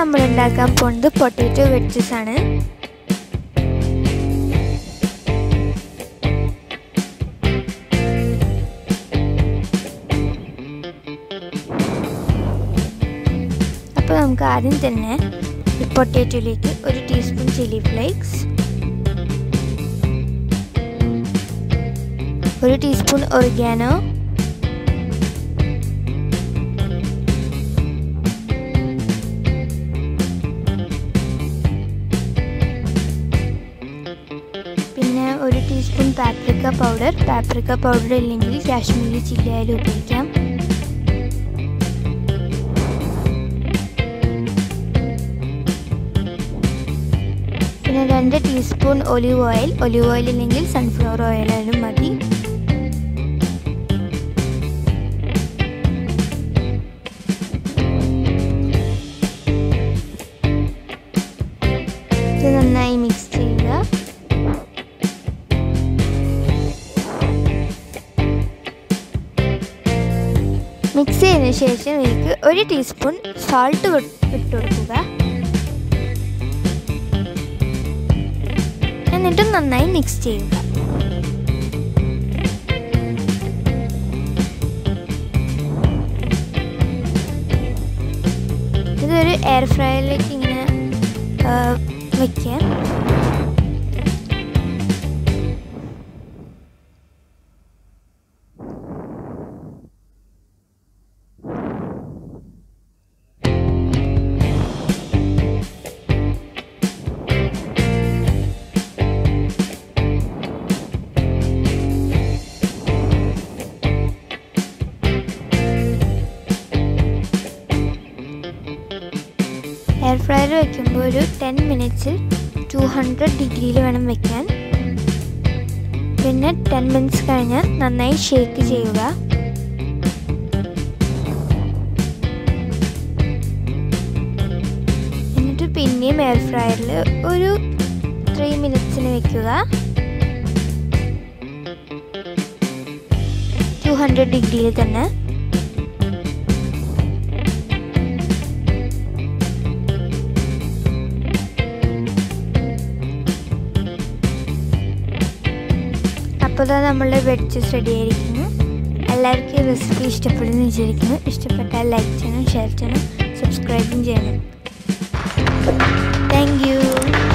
നമ്മൾ ഉണ്ടാക്കാൻ പോകുന്നത് പൊട്ടാറ്റോ വെഡ്ജസ് ആണ് അപ്പോൾ നമുക്ക് ആദ്യം തന്നെ ഈ പൊട്ടാറ്റോയിലേക്ക് ഒരു ടീസ്പൂൺ ചില്ലി ഫ്ലേക്സ് ഒരു ടീസ്പൂൺ ഒറിഗാനോ പിന്നെ ഒരു teaspoon paprika powder paprika powder ഇല്ലെങ്കിൽ കാശ്മീരി ചില്ലി ആയാലും ഉപയോഗിക്കാം പിന്നെ രണ്ട് teaspoon olive oil olive oil ഇല്ലെങ്കിൽ സൺഫ്ലവർ ഓയിൽ ആയാലും മതി ഇത് നന്നായി മിക്സ് ചെയ്യുക മിക്സ് ചെയ്തതിന് ശേഷം ഇതിലേക്ക് ഒരു ടീസ്പൂൺ സോൾട്ട് ഇട്ട് കൊടുക്കുക എന്നിട്ട് നന്നായി മിക്സ് ചെയ്യുക ഇതൊരു എയർ ഫ്രയറിലേക്ക് ഇങ്ങനെ വയ്ക്കാം എയർ ഫ്രയർ വെക്കുമ്പോൾ ഒരു ടെൻ മിനിറ്റ്സിൽ ടു ഹൺഡ്രഡ് ഡിഗ്രിയിൽ വേണം വെക്കാൻ പിന്നെ ടെൻ മിനിറ്റ്സ് കഴിഞ്ഞ് നന്നായി ഷേക്ക് ചെയ്യുക എന്നിട്ട് പിന്നെയും എയർ ഫ്രയറിൽ ഒരു ത്രീ മിനിറ്റ്സിന് വെക്കുക ടു ഹൺഡ്രഡ് ഡിഗ്രിയിൽ തന്നെ അപ്പോൾ നമ്മളുടെ വെഡ്ജസ് റെഡി ആയിരിക്കുന്നു എല്ലാവർക്കും ഈ റെസിപ്പി ഇഷ്ടപ്പെടുന്നു വിചാരിക്കുന്നു ഇഷ്ടപ്പെട്ടാൽ ലൈക്ക് ചെയ്യണം ഷെയർ ചെയ്യണം സബ്സ്ക്രൈബും ചെയ്യണം താങ്ക് യു